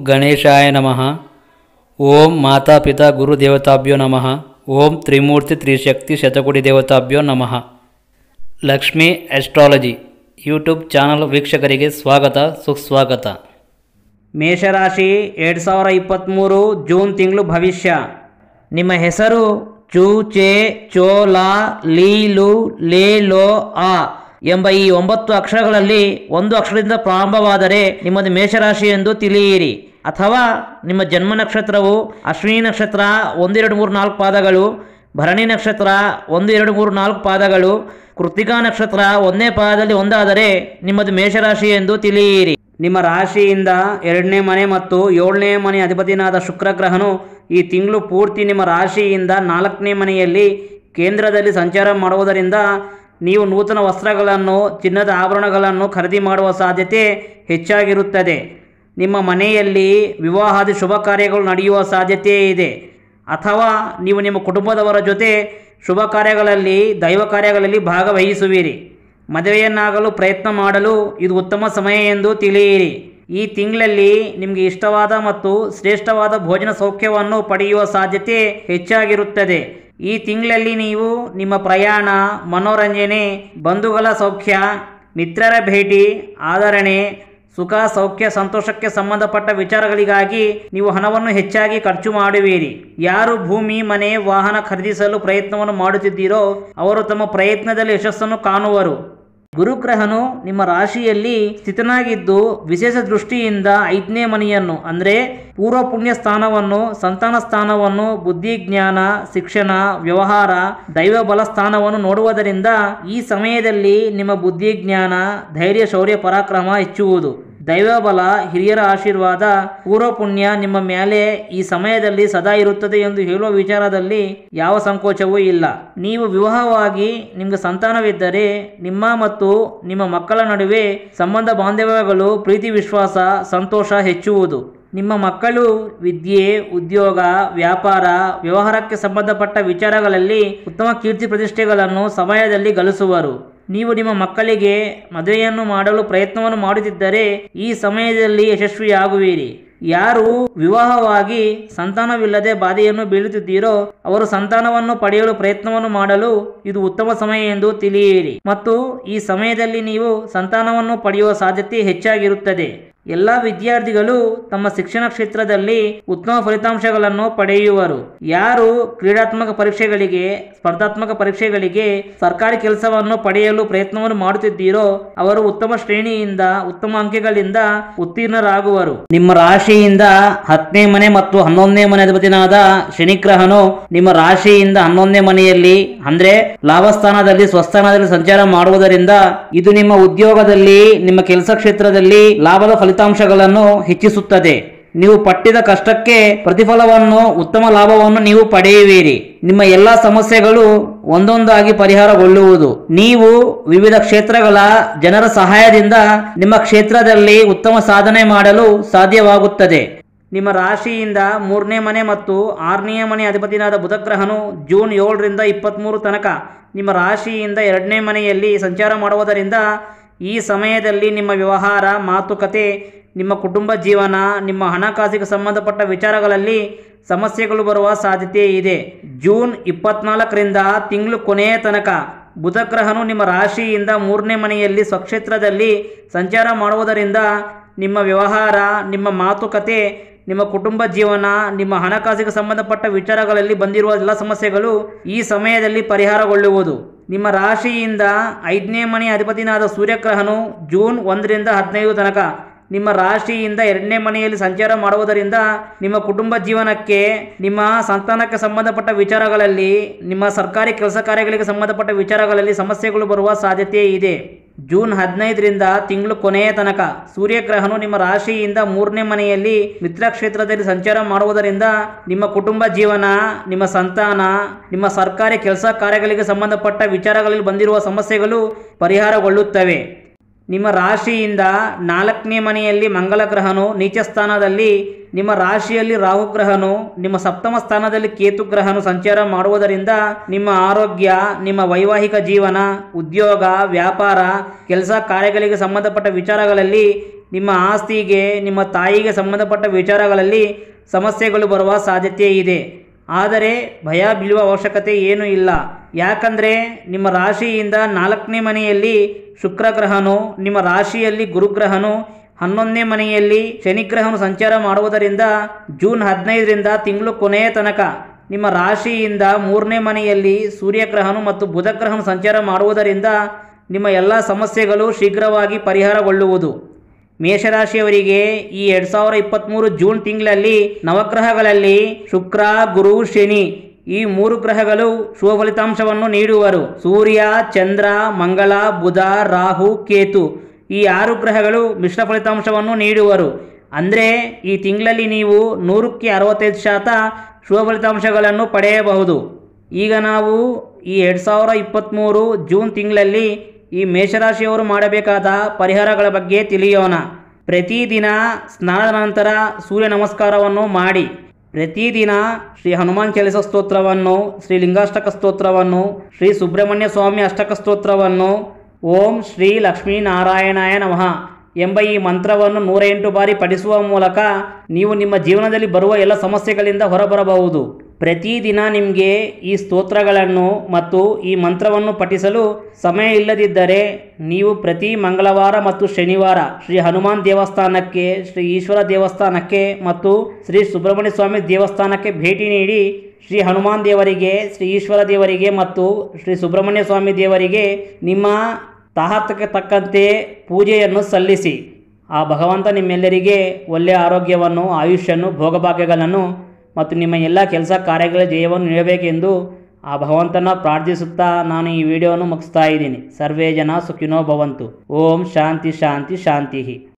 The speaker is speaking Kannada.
ಗಣೇಶಾಯ ನಮಃ ಓಂ ಮಾತಾಪಿತಾ ಗುರುದೇವತಾಭ್ಯೋ ನಮಃ ಓಂ ತ್ರಿಮೂರ್ತಿ ತ್ರಿಶಕ್ತಿ ಶತಕೋಟಿ ದೇವತಾಭ್ಯೋ ನಮಃ ಲಕ್ಷ್ಮೀ ಆಸ್ಟ್ರಾಲಜಿ ಯೂಟ್ಯೂಬ್ ಚಾನಲ್ ವೀಕ್ಷಕರಿಗೆ ಸ್ವಾಗತ ಸುಸ್ವಾಗತ ಮೇಷರಾಶಿ ಎರಡು ಸಾವಿರ ಇಪ್ಪತ್ತ್ಮೂರು ಜೂನ್ ತಿಂಗಳು ಭವಿಷ್ಯ ನಿಮ್ಮ ಹೆಸರು ಚೂ ಚೇ ಚೋ ಲಾ ಲೀ ಲು ಲೇ ಲೋ ಆ ಎಂಬ ಈ ಒಂಬತ್ತು ಅಕ್ಷರಗಳಲ್ಲಿ ಒಂದು ಅಕ್ಷರದಿಂದ ಪ್ರಾರಂಭವಾದರೆ ನಿಮ್ಮದು ಮೇಷರಾಶಿ ಎಂದು ತಿಳಿಯಿರಿ ಅಥವಾ ನಿಮ್ಮ ಜನ್ಮ ನಕ್ಷತ್ರವು ಅಶ್ವಿನಿ ನಕ್ಷತ್ರ ಒಂದೆರಡು ಮೂರು ನಾಲ್ಕು ಪಾದಗಳು ಭರಣಿ ನಕ್ಷತ್ರ ಒಂದು ಎರಡು ಮೂರು ನಾಲ್ಕು ಪಾದಗಳು ಕೃತಿಕಾ ನಕ್ಷತ್ರ ಒಂದನೇ ಪಾದದಲ್ಲಿ ಒಂದಾದರೆ ನಿಮ್ಮದು ಮೇಷರಾಶಿ ಎಂದು ತಿಳಿಯಿರಿ ನಿಮ್ಮ ರಾಶಿಯಿಂದ ಎರಡನೇ ಮನೆ ಮತ್ತು ಏಳನೇ ಮನೆ ಅಧಿಪತಿನಾದ ಶುಕ್ರ ಗ್ರಹನು ಈ ತಿಂಗಳು ಪೂರ್ತಿ ನಿಮ್ಮ ರಾಶಿಯಿಂದ ನಾಲ್ಕನೇ ಮನೆಯಲ್ಲಿ ಕೇಂದ್ರದಲ್ಲಿ ಸಂಚಾರ ಮಾಡುವುದರಿಂದ ನೀವು ನೂತನ ವಸ್ತ್ರಗಳನ್ನು ಚಿನ್ನದ ಆಭರಣಗಳನ್ನು ಖರೀದಿ ಮಾಡುವ ಸಾಧ್ಯತೆ ಹೆಚ್ಚಾಗಿರುತ್ತದೆ ನಿಮ್ಮ ಮನೆಯಲ್ಲಿ ವಿವಾಹಾದಿ ಶುಭ ಕಾರ್ಯಗಳು ನಡೆಯುವ ಸಾಧ್ಯತೆ ಇದೆ ಅಥವಾ ನೀವು ನಿಮ್ಮ ಕುಟುಂಬದವರ ಜೊತೆ ಶುಭ ಕಾರ್ಯಗಳಲ್ಲಿ ದೈವ ಕಾರ್ಯಗಳಲ್ಲಿ ಭಾಗವಹಿಸುವಿರಿ ಮದುವೆಯನ್ನಾಗಲು ಪ್ರಯತ್ನ ಮಾಡಲು ಇದು ಉತ್ತಮ ಸಮಯ ಎಂದು ತಿಳಿಯಿರಿ ಈ ತಿಂಗಳಲ್ಲಿ ನಿಮಗೆ ಇಷ್ಟವಾದ ಮತ್ತು ಶ್ರೇಷ್ಠವಾದ ಭೋಜನ ಸೌಖ್ಯವನ್ನು ಪಡೆಯುವ ಸಾಧ್ಯತೆ ಹೆಚ್ಚಾಗಿರುತ್ತದೆ ಈ ತಿಂಗಳಲ್ಲಿ ನೀವು ನಿಮ್ಮ ಪ್ರಯಾಣ ಮನೋರಂಜನೆ ಬಂಧುಗಳ ಸೌಖ್ಯ ಮಿತ್ರರ ಭೇಟಿ ಆದರಣೆ ಸುಖ ಸೌಖ್ಯ ಸಂತೋಷಕ್ಕೆ ಸಂಬಂಧಪಟ್ಟ ವಿಚಾರಗಳಿಗಾಗಿ ನೀವು ಹಣವನ್ನು ಹೆಚ್ಚಾಗಿ ಖರ್ಚು ಮಾಡುವಿರಿ ಯಾರು ಭೂಮಿ ಮನೆ ವಾಹನ ಖರೀದಿಸಲು ಪ್ರಯತ್ನವನ್ನು ಮಾಡುತ್ತಿದ್ದೀರೋ ಅವರು ತಮ್ಮ ಪ್ರಯತ್ನದಲ್ಲಿ ಯಶಸ್ಸನ್ನು ಕಾಣುವರು ಗುರುಗ್ರಹನು ನಿಮ್ಮ ರಾಶಿಯಲ್ಲಿ ಸ್ಥಿತನಾಗಿದ್ದು ವಿಶೇಷ ದೃಷ್ಟಿಯಿಂದ ಐದನೇ ಮನೆಯನ್ನು ಅಂದರೆ ಪೂರ್ವ ಪುಣ್ಯ ಸ್ಥಾನವನ್ನು ಸಂತಾನ ಸ್ಥಾನವನ್ನು ಬುದ್ಧಿ ಜ್ಞಾನ ಶಿಕ್ಷಣ ವ್ಯವಹಾರ ದೈವ ಬಲ ಸ್ಥಾನವನ್ನು ನೋಡುವುದರಿಂದ ಈ ಸಮಯದಲ್ಲಿ ನಿಮ್ಮ ಬುದ್ಧಿ ಜ್ಞಾನ ಧೈರ್ಯ ಶೌರ್ಯ ಪರಾಕ್ರಮ ಹೆಚ್ಚುವುದು ದೈವ ಬಲ ಹಿರಿಯರ ಆಶೀರ್ವಾದ ಪೂರ್ವ ಪುಣ್ಯ ನಿಮ್ಮ ಮೇಲೆ ಈ ಸಮಯದಲ್ಲಿ ಸದಾ ಇರುತ್ತದೆ ಎಂದು ಹೇಳುವ ವಿಚಾರದಲ್ಲಿ ಯಾವ ಸಂಕೋಚವೂ ಇಲ್ಲ ನೀವು ವಿವಾಹವಾಗಿ ನಿಮಗೆ ಸಂತಾನವಿದ್ದರೆ ನಿಮ್ಮ ಮತ್ತು ನಿಮ್ಮ ಮಕ್ಕಳ ನಡುವೆ ಸಂಬಂಧ ಬಾಂಧವ್ಯಗಳು ಪ್ರೀತಿ ವಿಶ್ವಾಸ ಸಂತೋಷ ಹೆಚ್ಚುವುದು ನಿಮ್ಮ ಮಕ್ಕಳು ವಿದ್ಯೆ ಉದ್ಯೋಗ ವ್ಯಾಪಾರ ವ್ಯವಹಾರಕ್ಕೆ ಸಂಬಂಧಪಟ್ಟ ವಿಚಾರಗಳಲ್ಲಿ ಉತ್ತಮ ಕೀರ್ತಿ ಪ್ರತಿಷ್ಠೆಗಳನ್ನು ಸಮಯದಲ್ಲಿ ಗಳಿಸುವರು ನೀವು ನಿಮ್ಮ ಮಕ್ಕಳಿಗೆ ಮದುವೆಯನ್ನು ಮಾಡಲು ಪ್ರಯತ್ನವನ್ನು ಮಾಡುತ್ತಿದ್ದರೆ ಈ ಸಮಯದಲ್ಲಿ ಯಶಸ್ವಿಯಾಗುವಿರಿ ಯಾರು ವಿವಾಹವಾಗಿ ಸಂತಾನವಿಲ್ಲದೆ ಬಾಧೆಯನ್ನು ಬೀಳುತ್ತಿದ್ದೀರೋ ಅವರು ಸಂತಾನವನ್ನು ಪಡೆಯಲು ಪ್ರಯತ್ನವನ್ನು ಮಾಡಲು ಇದು ಉತ್ತಮ ಸಮಯ ಎಂದು ತಿಳಿಯಿರಿ ಮತ್ತು ಈ ಸಮಯದಲ್ಲಿ ನೀವು ಸಂತಾನವನ್ನು ಪಡೆಯುವ ಸಾಧ್ಯತೆ ಹೆಚ್ಚಾಗಿರುತ್ತದೆ ಎಲ್ಲ ವಿದ್ಯಾರ್ಥಿಗಳು ತಮ್ಮ ಶಿಕ್ಷಣ ಕ್ಷೇತ್ರದಲ್ಲಿ ಉತ್ತಮ ಫಲಿತಾಂಶಗಳನ್ನು ಪಡೆಯುವರು ಯಾರು ಕ್ರೀಡಾತ್ಮಕ ಪರೀಕ್ಷೆಗಳಿಗೆ ಸ್ಪರ್ಧಾತ್ಮಕ ಪರೀಕ್ಷೆಗಳಿಗೆ ಸರ್ಕಾರಿ ಕೆಲಸವನ್ನು ಪಡೆಯಲು ಪ್ರಯತ್ನವನ್ನು ಮಾಡುತ್ತಿದ್ದೀರೋ ಅವರು ಉತ್ತಮ ಶ್ರೇಣಿಯಿಂದ ಉತ್ತಮ ಅಂಕೆಗಳಿಂದ ಉತ್ತೀರ್ಣರಾಗುವರು ನಿಮ್ಮ ರಾಶಿಯಿಂದ ಹತ್ತನೇ ಮನೆ ಮತ್ತು ಹನ್ನೊಂದನೇ ಮನೆ ಅಧಿಪತಿನಾದ ಶನಿಗ್ರಹನು ನಿಮ್ಮ ರಾಶಿಯಿಂದ ಹನ್ನೊಂದನೇ ಮನೆಯಲ್ಲಿ ಅಂದ್ರೆ ಲಾಭಸ್ಥಾನದಲ್ಲಿ ಸ್ವಸ್ಥಾನದಲ್ಲಿ ಸಂಚಾರ ಮಾಡುವುದರಿಂದ ಇದು ನಿಮ್ಮ ಉದ್ಯೋಗದಲ್ಲಿ ನಿಮ್ಮ ಕೆಲಸ ಕ್ಷೇತ್ರದಲ್ಲಿ ಲಾಭದ ಫಲಿತಾಂಶಗಳನ್ನು ಹೆಚ್ಚಿಸುತ್ತದೆ ನೀವು ಪಟ್ಟಿದ ಕಷ್ಟಕ್ಕೆ ಪ್ರತಿಫಲವನ್ನು ಉತ್ತಮ ಲಾಭವನ್ನು ನೀವು ಪಡೆಯುವಿರಿ ನಿಮ್ಮ ಎಲ್ಲ ಸಮಸ್ಯೆಗಳು ಒಂದೊಂದಾಗಿ ಪರಿಹಾರಗೊಳ್ಳುವುದು ನೀವು ವಿವಿಧ ಕ್ಷೇತ್ರಗಳ ಜನರ ಸಹಾಯದಿಂದ ನಿಮ್ಮ ಕ್ಷೇತ್ರದಲ್ಲಿ ಉತ್ತಮ ಸಾಧನೆ ಮಾಡಲು ಸಾಧ್ಯವಾಗುತ್ತದೆ ನಿಮ್ಮ ರಾಶಿಯಿಂದ ಮೂರನೇ ಮನೆ ಮತ್ತು ಆರನೆಯ ಮನೆ ಅಧಿಪತಿನಾದ ಬುಧಗ್ರಹನು ಜೂನ್ ಏಳರಿಂದ ಇಪ್ಪತ್ತ್ಮೂರು ತನಕ ನಿಮ್ಮ ರಾಶಿಯಿಂದ ಎರಡನೇ ಮನೆಯಲ್ಲಿ ಸಂಚಾರ ಮಾಡುವುದರಿಂದ ಈ ಸಮಯದಲ್ಲಿ ನಿಮ್ಮ ವ್ಯವಹಾರ ಮಾತುಕತೆ ನಿಮ್ಮ ಕುಟುಂಬ ಜೀವನ ನಿಮ್ಮ ಹಣಕಾಸಿಗೆ ಸಂಬಂಧಪಟ್ಟ ವಿಚಾರಗಳಲ್ಲಿ ಸಮಸ್ಯೆಗಳು ಬರುವ ಸಾಧ್ಯತೆ ಇದೆ ಜೂನ್ ಇಪ್ಪತ್ನಾಲ್ಕರಿಂದ ತಿಂಗಳು ಕೊನೆಯ ತನಕ ಬುಧಗ್ರಹನು ನಿಮ್ಮ ರಾಶಿಯಿಂದ ಮೂರನೇ ಮನೆಯಲ್ಲಿ ಸ್ವಕ್ಷೇತ್ರದಲ್ಲಿ ಸಂಚಾರ ಮಾಡುವುದರಿಂದ ನಿಮ್ಮ ವ್ಯವಹಾರ ನಿಮ್ಮ ಮಾತುಕತೆ ನಿಮ್ಮ ಕುಟುಂಬ ಜೀವನ ನಿಮ್ಮ ಹಣಕಾಸಿಗೆ ಸಂಬಂಧಪಟ್ಟ ವಿಚಾರಗಳಲ್ಲಿ ಬಂದಿರುವ ಎಲ್ಲ ಸಮಸ್ಯೆಗಳು ಈ ಸಮಯದಲ್ಲಿ ಪರಿಹಾರಗೊಳ್ಳುವುದು ನಿಮ್ಮ ರಾಶಿಯಿಂದ ಐದನೇ ಮನೆ ಅಧಿಪತಿನಾದ ಸೂರ್ಯಗ್ರಹನು ಜೂನ್ ಒಂದರಿಂದ ಹದಿನೈದು ತನಕ ನಿಮ್ಮ ರಾಶಿಯಿಂದ ಎರಡನೇ ಮನೆಯಲ್ಲಿ ಸಂಚಾರ ಮಾಡುವುದರಿಂದ ನಿಮ್ಮ ಕುಟುಂಬ ಜೀವನಕ್ಕೆ ನಿಮ್ಮ ಸಂತಾನಕ್ಕೆ ಸಂಬಂಧಪಟ್ಟ ವಿಚಾರಗಳಲ್ಲಿ ನಿಮ್ಮ ಸರ್ಕಾರಿ ಕೆಲಸ ಕಾರ್ಯಗಳಿಗೆ ಸಂಬಂಧಪಟ್ಟ ವಿಚಾರಗಳಲ್ಲಿ ಸಮಸ್ಯೆಗಳು ಬರುವ ಸಾಧ್ಯತೆ ಇದೆ ಜೂನ್ ಹದಿನೈದರಿಂದ ತಿಂಗಳು ಕೊನೆಯ ತನಕ ಸೂರ್ಯಗ್ರಹನು ನಿಮ್ಮ ರಾಶಿಯಿಂದ ಮೂರನೇ ಮನೆಯಲ್ಲಿ ಮಿತ್ರ ಕ್ಷೇತ್ರದಲ್ಲಿ ಸಂಚಾರ ಮಾಡುವುದರಿಂದ ನಿಮ್ಮ ಕುಟುಂಬ ಜೀವನ ನಿಮ್ಮ ಸಂತಾನ ನಿಮ್ಮ ಸರ್ಕಾರಿ ಕೆಲಸ ಕಾರ್ಯಗಳಿಗೆ ಸಂಬಂಧಪಟ್ಟ ವಿಚಾರಗಳಲ್ಲಿ ಬಂದಿರುವ ಸಮಸ್ಯೆಗಳು ಪರಿಹಾರಗೊಳ್ಳುತ್ತವೆ ನಿಮ್ಮ ರಾಶಿಯಿಂದ ನಾಲ್ಕನೇ ಮನೆಯಲ್ಲಿ ಮಂಗಲ ಗ್ರಹನು ನೀಚ ಸ್ಥಾನದಲ್ಲಿ ನಿಮ್ಮ ರಾಶಿಯಲ್ಲಿ ರಾಹು ಗ್ರಹನು ನಿಮ್ಮ ಸಪ್ತಮ ಸ್ಥಾನದಲ್ಲಿ ಕೇತು ಗ್ರಹನು ಸಂಚಾರ ಮಾಡುವುದರಿಂದ ನಿಮ್ಮ ಆರೋಗ್ಯ ನಿಮ್ಮ ವೈವಾಹಿಕ ಜೀವನ ಉದ್ಯೋಗ ವ್ಯಾಪಾರ ಕೆಲಸ ಕಾರ್ಯಗಳಿಗೆ ಸಂಬಂಧಪಟ್ಟ ವಿಚಾರಗಳಲ್ಲಿ ನಿಮ್ಮ ಆಸ್ತಿಗೆ ನಿಮ್ಮ ತಾಯಿಗೆ ಸಂಬಂಧಪಟ್ಟ ವಿಚಾರಗಳಲ್ಲಿ ಸಮಸ್ಯೆಗಳು ಬರುವ ಸಾಧ್ಯತೆ ಇದೆ ಆದರೆ ಭಯ ಬೀಳುವ ಅವಶ್ಯಕತೆ ಏನೂ ಇಲ್ಲ ಯಾಕಂದರೆ ನಿಮ್ಮ ರಾಶಿಯಿಂದ ನಾಲ್ಕನೇ ಮನೆಯಲ್ಲಿ ಶುಕ್ರ ಗ್ರಹನು ನಿಮ್ಮ ರಾಶಿಯಲ್ಲಿ ಗುರುಗ್ರಹನು ಹನ್ನೊಂದನೇ ಮನೆಯಲ್ಲಿ ಶನಿಗ್ರಹನು ಸಂಚಾರ ಮಾಡುವುದರಿಂದ ಜೂನ್ ಹದಿನೈದರಿಂದ ತಿಂಗಳು ಕೊನೆಯ ತನಕ ನಿಮ್ಮ ರಾಶಿಯಿಂದ ಮೂರನೇ ಮನೆಯಲ್ಲಿ ಸೂರ್ಯಗ್ರಹನು ಮತ್ತು ಬುಧಗ್ರಹನು ಸಂಚಾರ ಮಾಡುವುದರಿಂದ ನಿಮ್ಮ ಎಲ್ಲ ಸಮಸ್ಯೆಗಳು ಶೀಘ್ರವಾಗಿ ಪರಿಹಾರಗೊಳ್ಳುವುದು ಮೇಷರಾಶಿಯವರಿಗೆ ಈ ಎರಡು ಸಾವಿರ ಇಪ್ಪತ್ತ್ಮೂರು ಜೂನ್ ತಿಂಗಳಲ್ಲಿ ನವಗ್ರಹಗಳಲ್ಲಿ ಶುಕ್ರ ಗುರು ಶನಿ ಈ ಮೂರು ಗ್ರಹಗಳು ಶುಭ ಫಲಿತಾಂಶವನ್ನು ನೀಡುವರು ಸೂರ್ಯ ಚಂದ್ರ ಮಂಗಳ ಬುಧ ರಾಹು ಕೇತು ಈ ಆರು ಗ್ರಹಗಳು ಮಿಶ್ರ ಫಲಿತಾಂಶವನ್ನು ನೀಡುವರು ಅಂದರೆ ಈ ತಿಂಗಳಲ್ಲಿ ನೀವು ನೂರಕ್ಕೆ ಅರವತ್ತೈದು ಶಾತ ಶುಭ ಫಲಿತಾಂಶಗಳನ್ನು ಪಡೆಯಬಹುದು ಈಗ ನಾವು ಈ ಎರಡು ಸಾವಿರ ಇಪ್ಪತ್ತ್ಮೂರು ಜೂನ್ ತಿಂಗಳಲ್ಲಿ ಈ ಮೇಷರಾಶಿಯವರು ಮಾಡಬೇಕಾದ ಪರಿಹಾರಗಳ ಬಗ್ಗೆ ತಿಳಿಯೋಣ ಪ್ರತಿದಿನ ಸ್ನಾನದ ನಂತರ ಸೂರ್ಯ ನಮಸ್ಕಾರವನ್ನು ಮಾಡಿ ಪ್ರತಿದಿನ ಶ್ರೀ ಹನುಮಾನ್ ಚಾಲಿಸ ಸ್ತೋತ್ರವನ್ನು ಶ್ರೀ ಲಿಂಗಾಷ್ಟಕ ಸ್ತೋತ್ರವನ್ನು ಶ್ರೀ ಸುಬ್ರಹ್ಮಣ್ಯ ಸ್ವಾಮಿ ಅಷ್ಟಕ ಸ್ತೋತ್ರವನ್ನು ಓಂ ಶ್ರೀ ಲಕ್ಷ್ಮೀ ನಾರಾಯಣಾಯ ನಮಃ ಎಂಬ ಈ ಮಂತ್ರವನ್ನು ನೂರ ಎಂಟು ಬಾರಿ ಪಠಿಸುವ ಮೂಲಕ ನೀವು ನಿಮ್ಮ ಜೀವನದಲ್ಲಿ ಬರುವ ಎಲ್ಲ ಸಮಸ್ಯೆಗಳಿಂದ ಹೊರಬರಬಹುದು ಪ್ರತಿದಿನ ನಿಮಗೆ ಈ ಸ್ತೋತ್ರಗಳನ್ನು ಮತ್ತು ಈ ಮಂತ್ರವನ್ನು ಪಠಿಸಲು ಸಮಯ ಇಲ್ಲದಿದ್ದರೆ ನೀವು ಪ್ರತಿ ಮಂಗಳವಾರ ಮತ್ತು ಶನಿವಾರ ಶ್ರೀ ಹನುಮಾನ್ ದೇವಸ್ಥಾನಕ್ಕೆ ಶ್ರೀ ಈಶ್ವರ ದೇವಸ್ಥಾನಕ್ಕೆ ಮತ್ತು ಶ್ರೀ ಸುಬ್ರಹ್ಮಣ್ಯ ಸ್ವಾಮಿ ದೇವಸ್ಥಾನಕ್ಕೆ ಭೇಟಿ ನೀಡಿ ಶ್ರೀ ಹನುಮಾನ್ ದೇವರಿಗೆ ಶ್ರೀ ಈಶ್ವರ ದೇವರಿಗೆ ಮತ್ತು ಶ್ರೀ ಸುಬ್ರಹ್ಮಣ್ಯ ಸ್ವಾಮಿ ದೇವರಿಗೆ ನಿಮ್ಮ ತಾಹತಕ್ಕೆ ತಕ್ಕಂತೆ ಪೂಜೆಯನ್ನು ಸಲ್ಲಿಸಿ ಆ ಭಗವಂತ ನಿಮ್ಮೆಲ್ಲರಿಗೆ ಒಳ್ಳೆಯ ಆರೋಗ್ಯವನ್ನು ಆಯುಷ್ಯನ್ನು ಭೋಗಭಾಗ್ಯಗಳನ್ನು ಮತ್ತು ನಿಮ್ಮ ಎಲ್ಲ ಕೆಲಸ ಕಾರ್ಯಗಳ ಜಯವನ್ನು ನೀಡಬೇಕೆಂದು ಆ ಭಗವಂತನ ಪ್ರಾರ್ಥಿಸುತ್ತಾ ನಾನು ಈ ವಿಡಿಯೋವನ್ನು ಮುಗಿಸ್ತಾ ಇದ್ದೀನಿ ಸರ್ವೇ ಜನ ಸುಖಿನೋ ಭವಂತು ಓಂ ಶಾಂತಿ ಶಾಂತಿ ಶಾಂತಿ